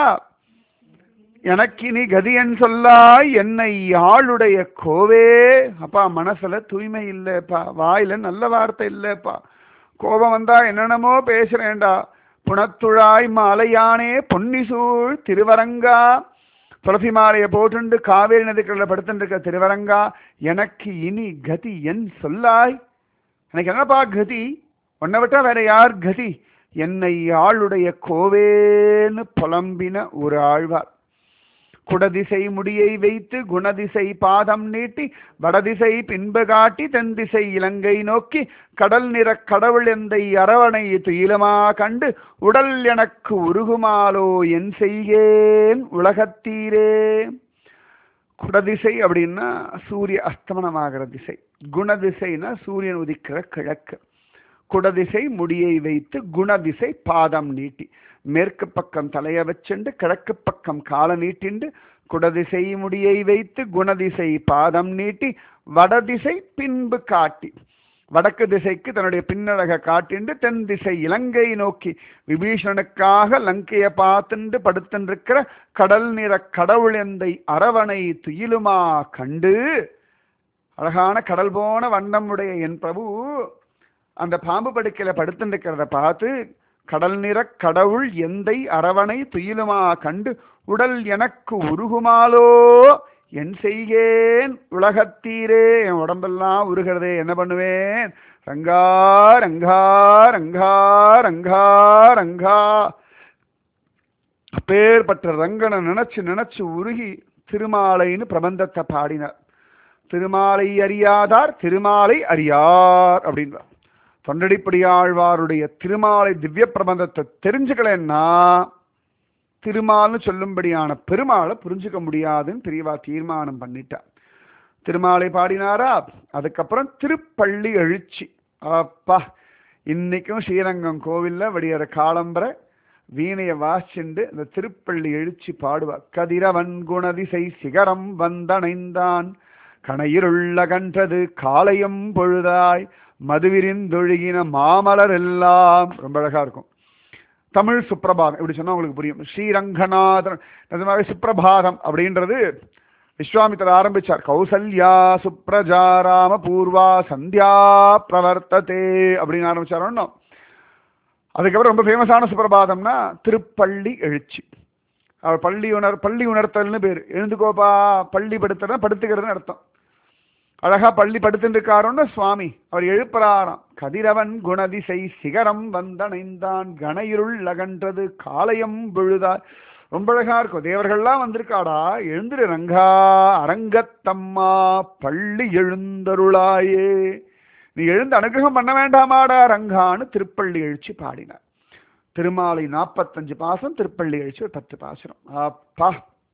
எனக்கினி கதியன் சொல்லாய் என்னை ஆளுடைய கோவே அப்பா மனசுல தூய்மை இல்லைப்பா வாயில நல்ல வார்த்தை இல்லைப்பா கோபம் வந்தா என்னென்னமோ பேசுறேன்டா புனத்துழாய் மாலையானே பொன்னிசூழ் திருவரங்கா துளசி மாலையை போட்டுண்டு காவேரி நதிக்கடல படுத்துட்டு இருக்க திருவரங்கா எனக்கு இனி கதி என் சொல்லாய் எனக்கு என்னப்பா கதி உன்னை விட்டா வேற யார் கதி என்னை ஆளுடைய கோவேன்னு புலம்பின ஒரு ஆழ்வார் குடதிசை முடியை வைத்து குணதிசை பாதம் நீட்டி வடதிசை பின்பு காட்டி தென் திசை இலங்கை நோக்கி கடல் நிற கடவுள் எந்தை அரவணை துயிலமா கண்டு உடல் எனக்கு உருகுமாலோ என் செய்கேன் உலகத்தீரே குடதிசை அப்படின்னா சூரிய அஸ்தமனமாகிற திசை குணதிசைனா சூரியன் உதிக்கிற கிழக்கு குடதிசை முடியை வைத்து குணதிசை பாதம் நீட்டி மேற்கு பக்கம் தலைய வச்சுண்டு கிழக்கு பக்கம் காலை நீட்டிண்டு குடதிசை முடியை வைத்து குணதிசை பாதம் நீட்டி வடதிசை பின்பு காட்டி வடக்கு திசைக்கு தன்னுடைய பின்னழக காட்டிண்டு தென் திசை இலங்கை நோக்கி விபீஷணனுக்காக லங்கைய பார்த்துண்டு படுத்துருக்கிற கடல் நிற கடவுள் எந்தை அரவணை துயிலுமா கண்டு அழகான கடல் போன வண்ணமுடைய என் பிரபு அந்த பாம்பு படுக்கையில படுத்துருக்கிறத பார்த்து கடல் நிற கடவுள் எந்தை அரவணை துயிலுமா கண்டு உடல் எனக்கு உருகுமாலோ என் செய்கேன் உலகத்தீரே என் உடம்பெல்லாம் உருகிறதே என்ன பண்ணுவேன் ரங்கா ரங்கா ரங்கா ரங்கா ரங்கா அப்பேற்பட்ட ரங்கனை நினைச்சு நினைச்சு உருகி திருமாலைன்னு பிரபந்தத்தை பாடினார் திருமாலை அறியாதார் திருமாலை அறியார் அப்படின்றார் தொண்டடிப்படியாழ்வாருடைய திருமாலை திவ்ய பிரபந்தத்தை தெரிஞ்சுக்கலன்னா திருமால்னு சொல்லும்படியான பெருமாளை புரிஞ்சுக்க முடியாதுன்னு பெரியவா தீர்மானம் பண்ணிட்டா திருமாலை பாடினாரா அதுக்கப்புறம் திருப்பள்ளி எழுச்சி அப்பா இன்னைக்கும் ஸ்ரீரங்கம் கோவில்ல விடியற காலம்பரை வீணைய வாசிண்டு இந்த திருப்பள்ளி எழுச்சி பாடுவா கதிரவன் குணதிசை சிகரம் வந்தணைந்தான் கணையிருள்ள கன்றது காலையும் பொழுதாய் மதுவிரிந்தொழுகின மாமலர் எல்லாம் ரொம்ப அழகா இருக்கும் தமிழ் சுப்பிரபாதம் இப்படி சொன்னா உங்களுக்கு புரியும் ஸ்ரீரங்கநாதன் நிஜமாவே சுப்பிரபாதம் அப்படின்றது விஸ்வாமித்தர் ஆரம்பிச்சார் கௌசல்யா சுப்ரஜா ராம பூர்வா சந்தியா பிரவர்த்ததே அப்படின்னு ஆரம்பிச்சார் அதுக்கப்புறம் ரொம்ப ஃபேமஸான சுப்பிரபாதம்னா திருப்பள்ளி எழுச்சி அவர் பள்ளி உணர் பள்ளி உணர்த்தல்னு பேர் எழுந்துக்கோப்பா பள்ளி படுத்துறா படுத்துக்கிறதுன்னு அர்த்தம் அழகா பள்ளி படுத்துட்டு இருக்காருன்னு சுவாமி அவர் எழுப்புறாராம் கதிரவன் குணதிசை சிகரம் வந்தணைந்தான் கணையிருள் அகன்றது காலையம் பொழுதார் ரொம்ப அழகா இருக்கும் தேவர்கள்லாம் வந்திருக்காடா எழுந்துரு ரங்கா அரங்கத்தம்மா பள்ளி எழுந்தருளாயே நீ எழுந்து அனுகிரகம் பண்ண வேண்டாமாடா ரங்கான்னு திருப்பள்ளி எழுச்சி பாடினார் திருமாலை நாற்பத்தஞ்சு பாசம் திருப்பள்ளி எழுச்சி ஒரு பத்து பாசனம் அப்பா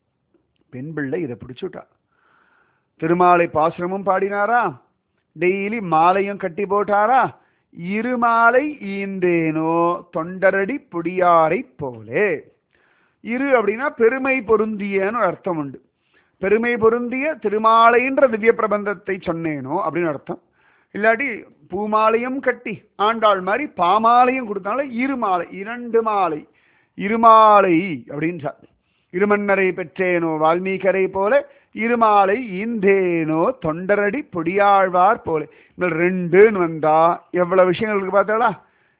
பெண் பிள்ளை இதை பிடிச்சுட்டா திருமாலை பாசுரமும் பாடினாரா டெய்லி மாலையும் கட்டி போட்டாரா இருமாலை ஈந்தேனோ தொண்டரடி புடியாரை போலே இரு அப்படின்னா பெருமை பொருந்தியன்னு ஒரு அர்த்தம் உண்டு பெருமை பொருந்திய திருமாலைன்ற திவ்ய பிரபந்தத்தை சொன்னேனோ அப்படின்னு அர்த்தம் இல்லாட்டி பூமாலையும் கட்டி ஆண்டாள் மாதிரி பாமாலையும் கொடுத்தாலும் இருமாலை இரண்டு மாலை இருமாலை அப்படின்றார் இருமன்னரை பெற்றேனோ வால்மீகரை போல இருமாலை ஈந்தேனோ தொண்டரடி பொடியாழ்வார் போல இதில் ரெண்டுன்னு வந்தா எவ்வளவு விஷயங்கள் இருக்கு பார்த்தாளா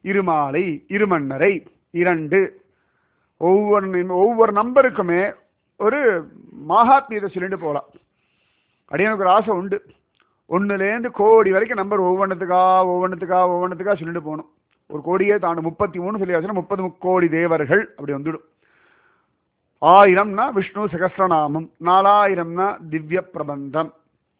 இருமாலை இருமன்னரை இரண்டு ஒவ்வொரு ஒவ்வொரு நம்பருக்குமே ஒரு மகாத்மியத்தை சொல்லிட்டு போகலாம் அடியனுக்கு ஒரு ஆசை உண்டு ஒன்றுலேருந்து கோடி வரைக்கும் நம்பர் ஒவ்வொன்றுத்துக்கா ஒவ்வொன்றுத்துக்கா ஒவ்வொன்றுத்துக்கா சொல்லிட்டு போகணும் ஒரு கோடியே தாண்டும் முப்பத்தி மூணு சொல்லியாச்சுன்னா முப்பது முக்கோடி தேவர்கள் அப்படி வந்துடும் ஆயிரம்னா விஷ்ணு சகசிரநாமம் நாலாயிரம்னா திவ்ய பிரபந்தம்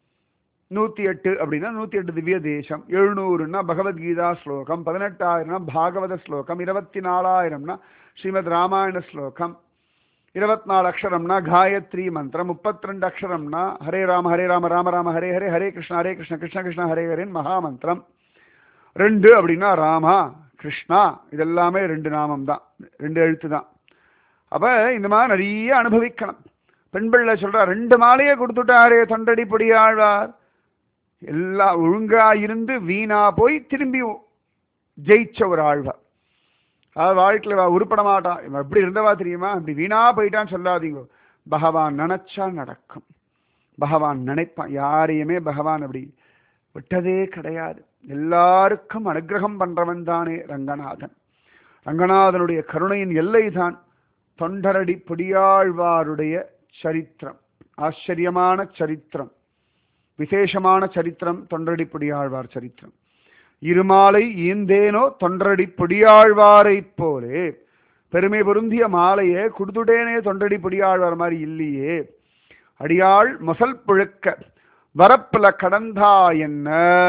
நூற்றி எட்டு அப்படின்னா நூற்றி எட்டு திவ்ய தேசம் எழுநூறுனா பகவத்கீதா ஸ்லோகம் பதினெட்டாயிரம்னா பாகவத ஸ்லோகம் இருபத்தி நாலாயிரம்னா ஸ்ரீமத் ராமாயண ஸ்லோகம் இருபத்தி நாலு அக்ஷரம்னா காயத்ரி மந்திரம் முப்பத்தி ரெண்டு அக்ஷரம்னா ஹரே ராம ஹரே ராம ராம ராம ஹரே ஹரே ஹரே கிருஷ்ண ஹரே கிருஷ்ண கிருஷ்ண கிருஷ்ண ஹரே ஹரேன் மகாமந்திரம் ரெண்டு அப்படின்னா ராமா கிருஷ்ணா இதெல்லாமே ரெண்டு நாமம் தான் ரெண்டு எழுத்து தான் அப்ப இந்த மாதிரி நிறைய அனுபவிக்கணும் பெண் பிள்ளை சொல்றா ரெண்டு மாலையே கொடுத்துட்டாரே தொண்டடி பொடியாழ்வார் எல்லாம் ஒழுங்கா இருந்து வீணா போய் திரும்பி ஜெயிச்ச ஒரு ஆழ்வார் அதாவது வாழ்க்கையில் உருப்பட மாட்டான் இவன் எப்படி இருந்தவா தெரியுமா இப்படி வீணா போயிட்டான்னு சொல்லாதீங்க பகவான் நினைச்சா நடக்கும் பகவான் நினைப்பான் யாரையுமே பகவான் அப்படி விட்டதே கிடையாது எல்லாருக்கும் அனுகிரகம் பண்றவன் தானே ரங்கநாதன் ரங்கநாதனுடைய கருணையின் எல்லை தான் தொண்டரடி பொடியாழ்வாருடைய சரித்திரம் ஆச்சரியமான சரித்திரம் விசேஷமான சரித்திரம் தொண்டரடி பொடியாழ்வார் சரித்திரம் இருமாலை ஈந்தேனோ தொண்டரடி பொடியாழ்வாரைப் போலே பெருமை பொருந்திய மாலையே கொடுத்துட்டேனே தொண்டடி பொடியாழ்வார் மாதிரி இல்லையே அடியாள் மொசல் புழுக்க வரப்புல கடந்தா என்ன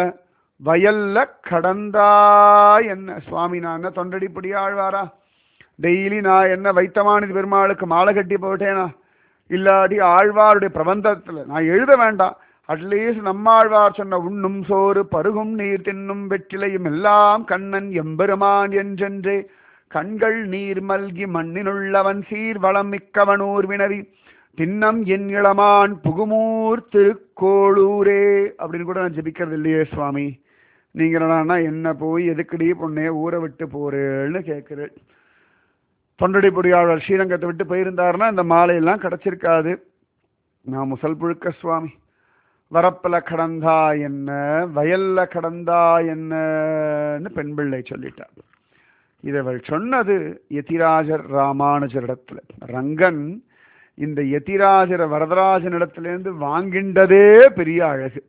வயல்ல கடந்தா என்ன சுவாமி நான் என்ன தொண்டடி பொடியாழ்வாரா டெய்லி நான் என்ன வைத்தமானது பெருமாளுக்கு மாலை கட்டி போட்டேனா இல்லாட்டி ஆழ்வாருடைய பிரபந்தத்தில் நான் எழுத வேண்டாம் அட்லீஸ்ட் நம்மாழ்வார் சொன்ன உண்ணும் சோறு பருகும் நீர் தின்னும் வெற்றிலையும் எல்லாம் கண்ணன் எம்பெருமான் என்றென்றே கண்கள் நீர் மல்கி மண்ணினுள்ளவன் சீர் வளம் மிக்கவனூர் வினவி தின்னம் என் இளமான் புகுமூர் திருக்கோளூரே அப்படின்னு கூட நான் ஜெபிக்கிறது இல்லையே சுவாமி நீங்க என்னடான்னா என்ன போய் எதுக்கடி பொண்ணே ஊரை விட்டு போறேன்னு கேட்குறேன் தொண்டடி பொடியாளர் ஸ்ரீரங்கத்தை விட்டு போயிருந்தாருன்னா இந்த மாலையெல்லாம் கிடைச்சிருக்காது நான் முசல் புழுக்க சுவாமி வரப்புல கடந்தா என்ன வயல்ல கடந்தா என்னன்னு பெண் பிள்ளை சொல்லிட்டார் இதை அவள் சொன்னது யதிராஜர் ராமானுஜரிடத்துல ரங்கன் இந்த யதிராஜர வரதராஜனிடத்திலேருந்து வாங்கின்றதே பெரிய அழகு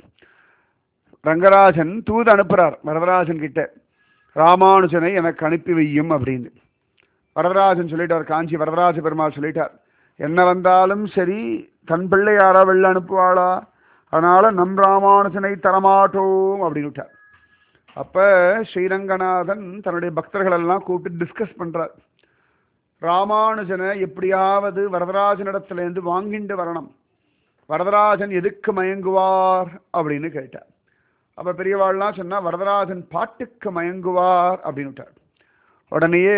ரங்கராஜன் தூது அனுப்புறார் வரதராஜன் கிட்ட ராமானுஜனை எனக்கு அனுப்பி வையும் அப்படின்னு வரதராஜன் சொல்லிட்டார் காஞ்சி வரதராஜ பெருமாள் சொல்லிட்டார் என்ன வந்தாலும் சரி தன் பிள்ளை யாரா வெளில அனுப்புவாளா அதனால நம் ராமானுஜனை தரமாட்டோம் அப்படின்னு விட்டார் அப்ப ஸ்ரீரங்கநாதன் தன்னுடைய பக்தர்கள் எல்லாம் கூப்பிட்டு டிஸ்கஸ் பண்றார் ராமானுஜனை எப்படியாவது வரதராஜனிடத்திலேருந்து வாங்கிண்டு வரணும் வரதராஜன் எதுக்கு மயங்குவார் அப்படின்னு கேட்டார் அப்ப பெரியவாள்லாம் சொன்னா வரதராஜன் பாட்டுக்கு மயங்குவார் அப்படின்னு விட்டார் உடனேயே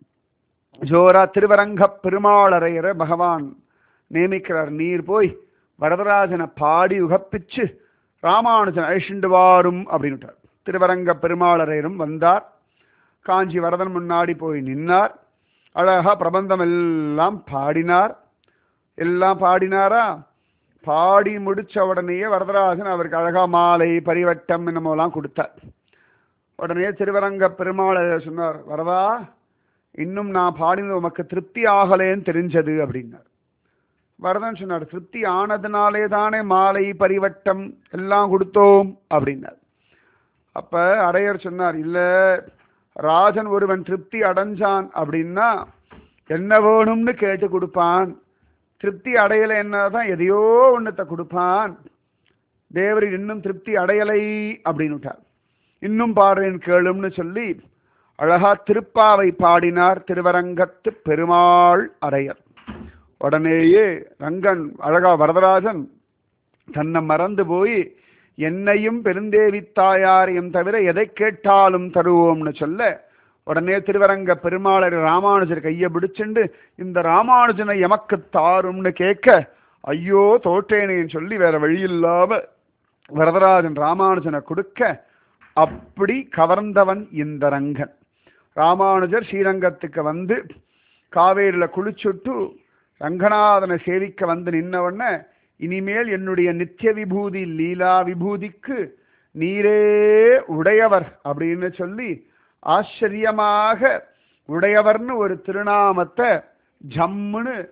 ஜோரா திருவரங்க பெருமாளரையரை பகவான் நியமிக்கிறார் நீர் போய் வரதராஜனை பாடி உகப்பிச்சு ராமானுஜன் அழிச்சுண்டு வாரும் அப்படின்னு விட்டார் திருவரங்க பெருமாளரையரும் வந்தார் காஞ்சி வரதன் முன்னாடி போய் நின்னார் அழகா பிரபந்தம் எல்லாம் பாடினார் எல்லாம் பாடினாரா பாடி முடிச்ச உடனேயே வரதராஜன் அவருக்கு அழகா மாலை பரிவட்டம் என்னமோலாம் கொடுத்தார் உடனே திருவரங்க பெருமாள் சொன்னார் வரதா இன்னும் நான் பாடினது உமக்கு திருப்தி ஆகலேன்னு தெரிஞ்சது அப்படின்னார் வரதன் சொன்னார் திருப்தி ஆனதுனாலே தானே மாலை பரிவட்டம் எல்லாம் கொடுத்தோம் அப்படின்னார் அப்ப அரையர் சொன்னார் இல்ல ராஜன் ஒருவன் திருப்தி அடைஞ்சான் அப்படின்னா என்ன வேணும்னு கேட்டு கொடுப்பான் திருப்தி அடையலை என்னதான் எதையோ ஒன்றத்தை கொடுப்பான் தேவர் இன்னும் திருப்தி அடையலை அப்படின்னு விட்டார் இன்னும் பாடுறேன் கேளும்னு சொல்லி அழகா திருப்பாவை பாடினார் திருவரங்கத்து பெருமாள் அரையர் உடனேயே ரங்கன் அழகா வரதராஜன் தன்னை மறந்து போய் என்னையும் பெருந்தேவி தாயாரையும் தவிர எதை கேட்டாலும் தருவோம்னு சொல்ல உடனே திருவரங்க பெருமாளர் ராமானுஜர் கையை பிடிச்சுண்டு இந்த ராமானுஜனை எமக்கு தாரும்னு கேட்க ஐயோ தோற்றேனேன்னு சொல்லி வேற வழி இல்லாம வரதராஜன் ராமானுஜனை கொடுக்க அப்படி கவர்ந்தவன் இந்த ரங்கன் ராமானுஜர் ஸ்ரீரங்கத்துக்கு வந்து காவேரியில் குளிச்சுட்டு ரங்கநாதனை சேவிக்க வந்து நின்ன உடனே இனிமேல் என்னுடைய நித்திய விபூதி லீலா விபூதிக்கு நீரே உடையவர் அப்படின்னு சொல்லி ஆச்சரியமாக உடையவர்னு ஒரு திருநாமத்தை ஜம்முன்னு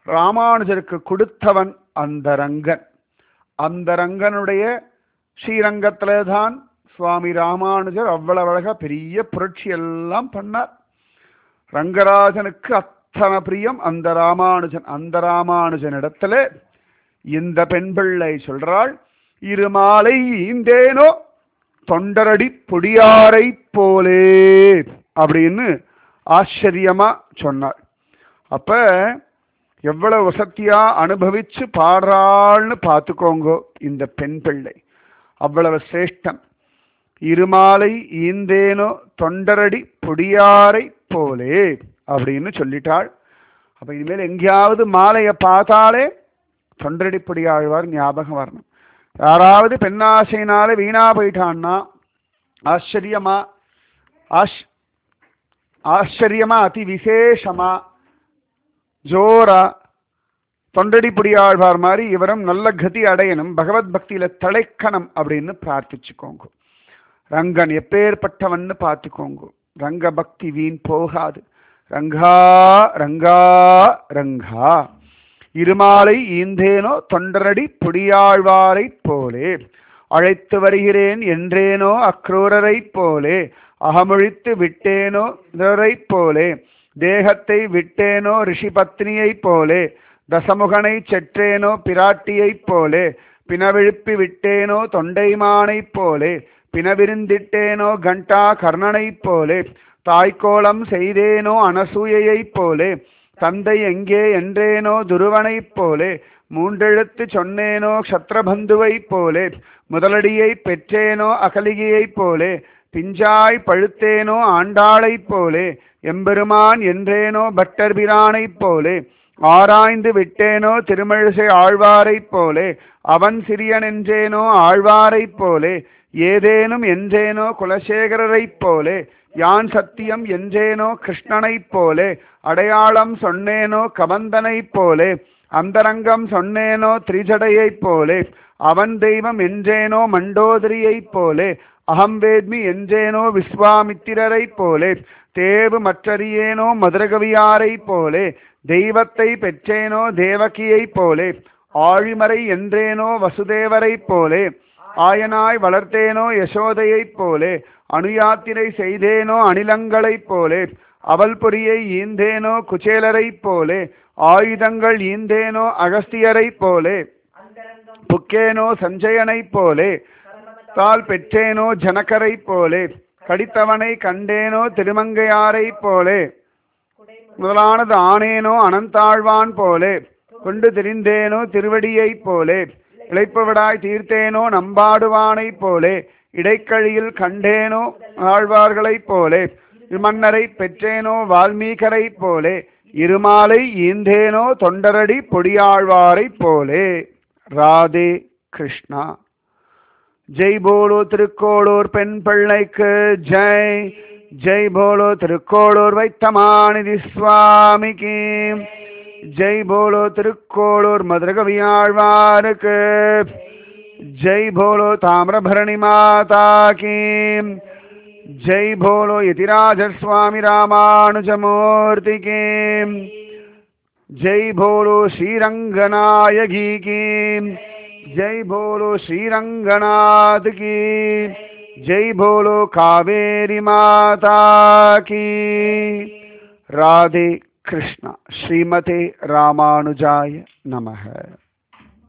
ராமானுஜருக்கு கொடுத்தவன் அந்த ரங்கன் அந்த ரங்கனுடைய ஸ்ரீரங்கத்திலே தான் சுவாமி ராமானுஜர் அவ்வளவு அழகா பெரிய புரட்சி எல்லாம் பண்ணார் ரங்கராஜனுக்கு அத்தனை பிரியம் அந்த ராமானுஜன் அந்த ராமானுஜன் இடத்துல இந்த பெண் பிள்ளை சொல்றாள் இருமாலை ஈந்தேனோ தொண்டரடி பொடியாரை போலே அப்படின்னு ஆச்சரியமா சொன்னாள் அப்ப எவ்வளவு வசத்தியா அனுபவிச்சு பாடுறாள்னு பார்த்துக்கோங்க இந்த பெண் பிள்ளை அவ்வளவு சிரேஷ்டம் இருமாலை ஈந்தேனோ தொண்டரடி பொடியாரை போலே அப்படின்னு சொல்லிட்டாள் அப்ப இனிமேல் எங்கேயாவது மாலையை பார்த்தாலே தொண்டரடி பொடியாழ்வார் ஞாபகம் வரணும் யாராவது பெண்ணாசையினால வீணா போயிட்டான்னா ஆச்சரியமா ஆஷ் ஆச்சரியமா அதி விசேஷமா ஜோரா தொண்டடி புடியாழ்வார் மாதிரி இவரும் நல்ல கதி அடையணும் பகவத் பக்தியில தலைக்கணும் அப்படின்னு பிரார்த்திச்சுக்கோங்க ரங்கன் எப்பேற்பட்டவன்னு பார்த்துக்கோங்க ரங்க பக்தி வீண் போகாது ரங்கா ரங்கா ரங்கா இருமாலை ஈந்தேனோ தொண்டரடி புடியாழ்வாரைப் போலே அழைத்து வருகிறேன் என்றேனோ அக்ரூரரைப் போலே அகமொழித்து விட்டேனோ இதரைப் போலே தேகத்தை விட்டேனோ ரிஷிபத்னியைப் போலே தசமுகனை செற்றேனோ பிராட்டியைப் போலே பினவிழுப்பி விட்டேனோ தொண்டைமானைப் போலே பினவிருந்திட்டேனோ கண்டா கர்ணனைப் போலே தாய்க்கோலம் செய்தேனோ அனசூயைப் போலே தந்தை எங்கே என்றேனோ துருவனைப் போலே மூன்றெழுத்து சொன்னேனோ க்ஷத்ரபந்துவைப் போலே முதலடியை பெற்றேனோ அகலிகையைப் போலே பிஞ்சாய் பழுத்தேனோ ஆண்டாளைப் போலே எம்பெருமான் என்றேனோ பட்டர்பிரானைப் போலே ஆராய்ந்து விட்டேனோ திருமழிசை ஆழ்வாரைப் போலே அவன் சிறியன் என்றேனோ ஆழ்வாரைப் போலே ஏதேனும் என்றேனோ குலசேகரரைப் போலே யான் சத்தியம் என்றேனோ கிருஷ்ணனைப் போலே அடையாளம் சொன்னேனோ கபந்தனைப் போலே அந்தரங்கம் சொன்னேனோ திரிஜடையைப் போலே அவன் தெய்வம் என்றேனோ மண்டோதரியைப் போலே அகம் வேத்மி என்றேனோ விஸ்வாமித்திரரைப் போலே தேவு மற்றறியேனோ மதுரகவியாரைப் போலே தெய்வத்தை பெற்றேனோ தேவகியைப் போலே ஆழிமறை என்றேனோ வசுதேவரைப் போலே ஆயனாய் வளர்த்தேனோ யசோதையைப் போலே அணுயாத்திரை செய்தேனோ அணிலங்களைப் போலே அவல் பொறியை ஈந்தேனோ குச்சேலரைப் போலே ஆயுதங்கள் ஈந்தேனோ அகஸ்தியரைப் போலே புக்கேனோ சஞ்சயனைப் போலே தால் பெற்றேனோ ஜனகரைப் போலே கடித்தவனை கண்டேனோ திருமங்கையாரைப் போலே முதலானது ஆனேனோ அனந்தாழ்வான் போலே கொண்டு திரிந்தேனோ திருவடியைப் போலே இழைப்பவிடாய் தீர்த்தேனோ நம்பாடுவானைப் போலே இடைக்கழியில் கண்டேனோ ஆழ்வார்களைப் போலே மன்னரை பெற்றேனோ வால்மீகரைப் போலே இருமாலை ஈந்தேனோ தொண்டரடி பொடியாழ்வாரைப் போலே ராதே கிருஷ்ணா ஜெய் போலோ திருக்கோளூர் பெண் பிள்ளைக்கு ஜெய் ஜெய் போலோ திருக்கோளூர் வைத்தமாநிதி சுவாமிக்கு ஜெய் போலோ திருக்கோளூர் மதுரகவியாழ்வாருக்கு ஜெய் போலோ தாமிரபரணி மாதா கீ ஜெய் போலோ யதிராஜர் சுவாமி ராமானுஜமூர்த்தி கீ ஜெய் போலோ ஸ்ரீரங்கநாயகி கீ जय बोलो श्री रंगनाथ की जय बोलो कावेरी माता की राधे कृष्ण श्रीमते रामानुजाय नमः